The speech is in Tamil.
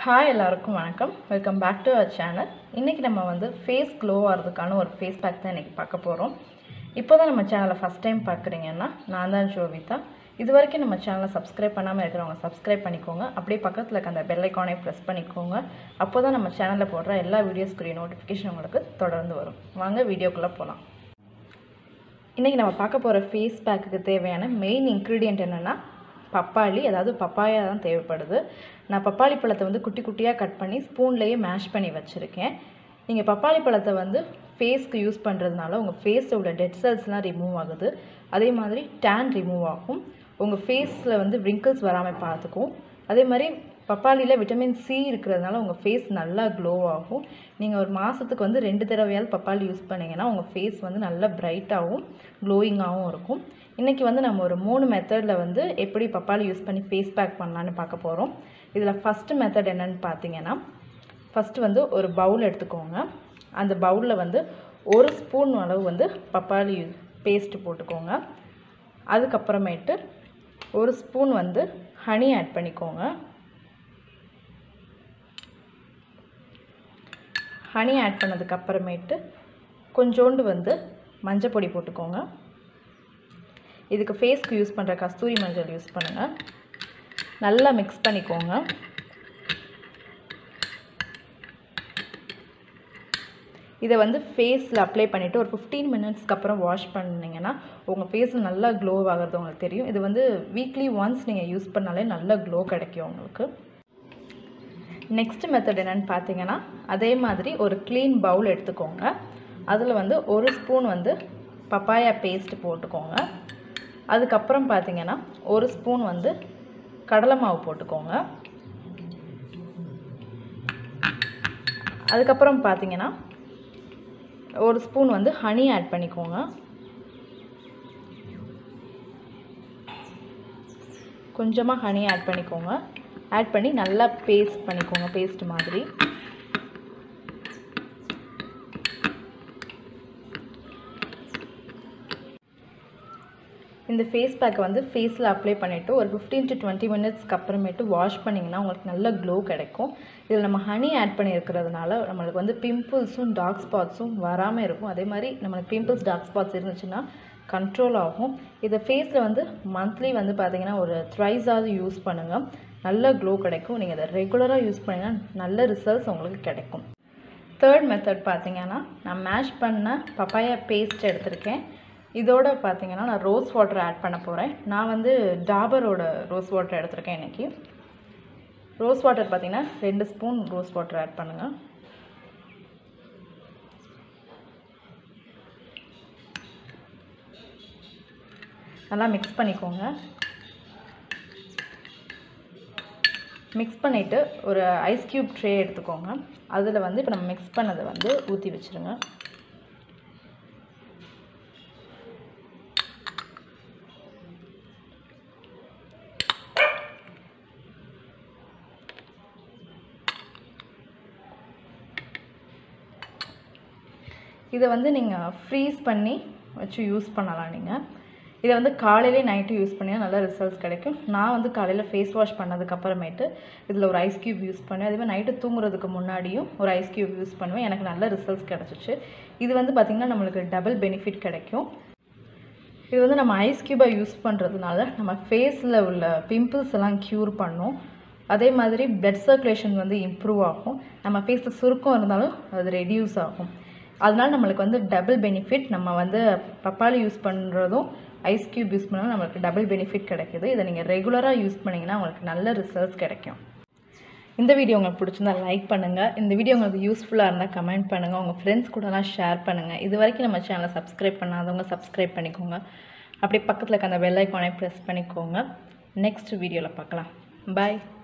ஹாய் எல்லாருக்கும் வணக்கம் welcome back to our channel இன்றைக்கி நம்ம வந்து ஃபேஸ் க்ளோ ஆகிறதுக்கான ஒரு ஃபேஸ் பேக் தான் இன்றைக்கி பார்க்க போகிறோம் இப்போ தான் நம்ம சேனலை ஃபஸ்ட் டைம் பார்க்குறீங்கன்னா நான் தான் ஜோவிதா இது வரைக்கும் நம்ம சேனலை சப்ஸ்கிரைப் பண்ணாமல் இருக்கிறவங்க சப்ஸ்கிரைப் பண்ணிக்கோங்க அப்படியே பக்கத்தில் இருக்க அந்த பெல் ஐக்கானை ப்ரெஸ் பண்ணிக்கோங்க அப்போ தான் நம்ம சேனலில் போடுற எல்லா வீடியோஸ்க்குரிய நோட்டிஃபிகேஷன் உங்களுக்கு தொடர்ந்து வரும் வாங்க வீடியோக்குள்ளே போகலாம் இன்றைக்கி நம்ம பார்க்க போகிற ஃபேஸ் பேக்குக்கு தேவையான மெயின் இன்க்ரீடியன்ட் என்னென்னா பப்பாளி அதாவது பப்பாயா தான் தேவைப்படுது நான் பப்பாளி பழத்தை வந்து குட்டி குட்டியாக கட் பண்ணி ஸ்பூன்லேயே மேஷ் பண்ணி வச்சுருக்கேன் நீங்கள் பப்பாளி பழத்தை வந்து ஃபேஸ்க்கு யூஸ் பண்ணுறதுனால உங்கள் ஃபேஸில் உள்ள டெட் செல்ஸ்லாம் ரிமூவ் ஆகுது அதே மாதிரி டேன் ரிமூவ் ஆகும் உங்கள் ஃபேஸில் வந்து wrinkles வராமல் பார்த்துக்கும் அதே மாதிரி பப்பாளியில் விட்டமின் சி இருக்கிறதுனால உங்கள் ஃபேஸ் நல்லா க்ளோ ஆகும் நீங்கள் ஒரு மாதத்துக்கு வந்து ரெண்டு தடவையாவது பப்பாளி யூஸ் பண்ணிங்கன்னா உங்கள் ஃபேஸ் வந்து நல்லா பிரைட்டாகவும் க்ளோயிங்காகவும் இருக்கும் இன்றைக்கி வந்து நம்ம ஒரு மூணு மெத்தடில் வந்து எப்படி பப்பாளி யூஸ் பண்ணி ஃபேஸ் பேக் பண்ணலான்னு பார்க்க போகிறோம் இதில் ஃபஸ்ட்டு மெத்தட் என்னன்னு பார்த்தீங்கன்னா ஃபஸ்ட்டு வந்து ஒரு பவுல் எடுத்துக்கோங்க அந்த பவுலில் வந்து ஒரு ஸ்பூன் அளவு வந்து பப்பாளி பேஸ்ட்டு போட்டுக்கோங்க அதுக்கப்புறமேட்டு ஒரு ஸ்பூன் வந்து ஹனி ஆட் பண்ணிக்கோங்க ஹனி ஆட் பண்ணதுக்கு அப்புறமேட்டு கொஞ்சோண்டு வந்து மஞ்சள் பொடி போட்டுக்கோங்க இதுக்கு ஃபேஸ்க்கு யூஸ் பண்ணுற கஸ்தூரி மஞ்சள் யூஸ் பண்ணுங்கள் நல்லா மிக்ஸ் பண்ணிக்கோங்க இதை வந்து ஃபேஸில் அப்ளை பண்ணிவிட்டு ஒரு ஃபிஃப்டீன் மினிட்ஸ்க்கு அப்புறம் வாஷ் பண்ணிங்கன்னா உங்கள் ஃபேஸில் நல்லா க்ளோ ஆகிறது உங்களுக்கு தெரியும் இது வந்து வீக்லி ஒன்ஸ் நீங்கள் யூஸ் பண்ணாலே நல்ல க்ளோ கிடைக்கும் உங்களுக்கு நெக்ஸ்ட் மெத்தட் என்னென்னு பார்த்தீங்கன்னா அதே மாதிரி ஒரு க்ளீன் பவுல் எடுத்துக்கோங்க அதில் வந்து ஒரு ஸ்பூன் வந்து பப்பாயா பேஸ்ட் போட்டுக்கோங்க அதுக்கப்புறம் பார்த்தீங்கன்னா ஒரு ஸ்பூன் வந்து கடலை மாவு போட்டுக்கோங்க அதுக்கப்புறம் பார்த்தீங்கன்னா ஒரு ஸ்பூன் வந்து ஹனி ஆட் பண்ணிக்கோங்க கொஞ்சமாக ஹனி ஆட் பண்ணிக்கோங்க ஆட் பண்ணி நல்லா பேஸ்ட் பண்ணிக்கோங்க பேஸ்ட் மாதிரி இந்த ஃபேஸ் பேக்கை வந்து ஃபேஸில் அப்ளை பண்ணிவிட்டு ஒரு ஃபிஃப்டீன் டு டுவெண்ட்டி மினிட்ஸ்க்கு அப்புறமேட்டு வாஷ் பண்ணிங்கன்னா உங்களுக்கு நல்ல க்ளோ கிடைக்கும் இதில் நம்ம ஹனி ஆட் பண்ணியிருக்கிறதுனால நம்மளுக்கு வந்து பிம்பிள்ஸும் டார்க் ஸ்பாட்ஸும் வராமல் இருக்கும் அதே மாதிரி நம்மளுக்கு பிம்பிள்ஸ் டார்க் ஸ்பாட்ஸ் இருந்துச்சுன்னா கண்ட்ரோல் ஆகும் இதை ஃபேஸில் வந்து மந்த்லி வந்து பார்த்தீங்கன்னா ஒரு த்ரைஸாவது யூஸ் பண்ணுங்கள் நல்ல க்ளோ கிடைக்கும் நீங்கள் இதை ரெகுலராக யூஸ் பண்ணிங்கன்னா நல்ல ரிசல்ட்ஸ் உங்களுக்கு கிடைக்கும் தேர்ட் மெத்தட் பார்த்தீங்கன்னா நான் மேஷ் பண்ண பப்பாயா பேஸ்ட் எடுத்திருக்கேன் இதோட பார்த்தீங்கன்னா நான் ரோஸ் வாட்டர் ஆட் பண்ண போகிறேன் நான் வந்து டாபரோட ரோஸ் வாட்டர் எடுத்திருக்கேன் இன்றைக்கி ரோஸ் வாட்டர் பார்த்தீங்கன்னா ரெண்டு ஸ்பூன் ரோஸ் வாட்டர் ஆட் பண்ணுங்கள் நல்லா மிக்ஸ் பண்ணிக்கோங்க மிக்ஸ் பண்ணிவிட்டு ஒரு ஐஸ் க்யூப் ட்ரே எடுத்துக்கோங்க அதில் வந்து இப்போ நம்ம மிக்ஸ் பண்ணதை வந்து ஊற்றி வச்சுருங்க இதை வந்து நீங்கள் ஃப்ரீஸ் பண்ணி வச்சு யூஸ் பண்ணலாம் நீங்கள் இதை வந்து காலையிலே நைட்டு யூஸ் பண்ணினா நல்ல ரிசல்ட்ஸ் கிடைக்கும் நான் வந்து காலையில் ஃபேஸ் வாஷ் பண்ணதுக்கப்புறமேட்டு இதில் ஒரு ஐஸ் க்யூப் யூஸ் பண்ணுவேன் அதே மாதிரி நைட்டு தூங்குறதுக்கு முன்னாடியும் ஒரு ஐஸ் க்யூப் யூஸ் பண்ணுவேன் எனக்கு நல்ல ரிசல்ட்ஸ் கிடச்சிச்சு இது வந்து பார்த்திங்கன்னா நம்மளுக்கு டபுள் பெனிஃபிட் கிடைக்கும் இது வந்து நம்ம ஐஸ் க்யூபாக யூஸ் பண்ணுறதுனால நம்ம ஃபேஸில் உள்ள பிம்பிள்ஸ் எல்லாம் க்யூர் பண்ணும் அதே மாதிரி பிளட் சர்க்குலேஷன் வந்து இம்ப்ரூவ் ஆகும் நம்ம ஃபேஸில் சுருக்கம் இருந்தாலும் அது ரெடியூஸ் ஆகும் அதனால் நம்மளுக்கு வந்து டபுள் பெனிஃபிட் நம்ம வந்து பப்பாளி யூஸ் பண்ணுறதும் ஐஸ் க்யூப் யூஸ் பண்ணாலும் நம்மளுக்கு டபுள் பெனிஃபிட் கிடைக்குது இதை நீங்கள் ரெகுலராக யூஸ் பண்ணிங்கன்னா உங்களுக்கு நல்ல ரிசல்ட்ஸ் கிடைக்கும் இந்த வீடியோ உங்களுக்கு பிடிச்சிருந்தா லைக் பண்ணுங்கள் இந்த வீடியோ உங்களுக்கு யூஸ்ஃபுல்லாக இருந்தால் கமெண்ட் பண்ணுங்கள் உங்கள் ஃப்ரெண்ட்ஸ் கூடலாம் ஷேர் பண்ணுங்கள் இது வரைக்கும் நம்ம சேனலை சப்ஸ்கிரைப் பண்ணாதவங்க சப்ஸ்கிரைப் பண்ணிக்கோங்க அப்படியே பக்கத்தில் இருக்க அந்த பெல் ஐக்கானை ப்ரெஸ் பண்ணிக்கோங்க நெக்ஸ்ட் வீடியோவில் பார்க்கலாம் பாய்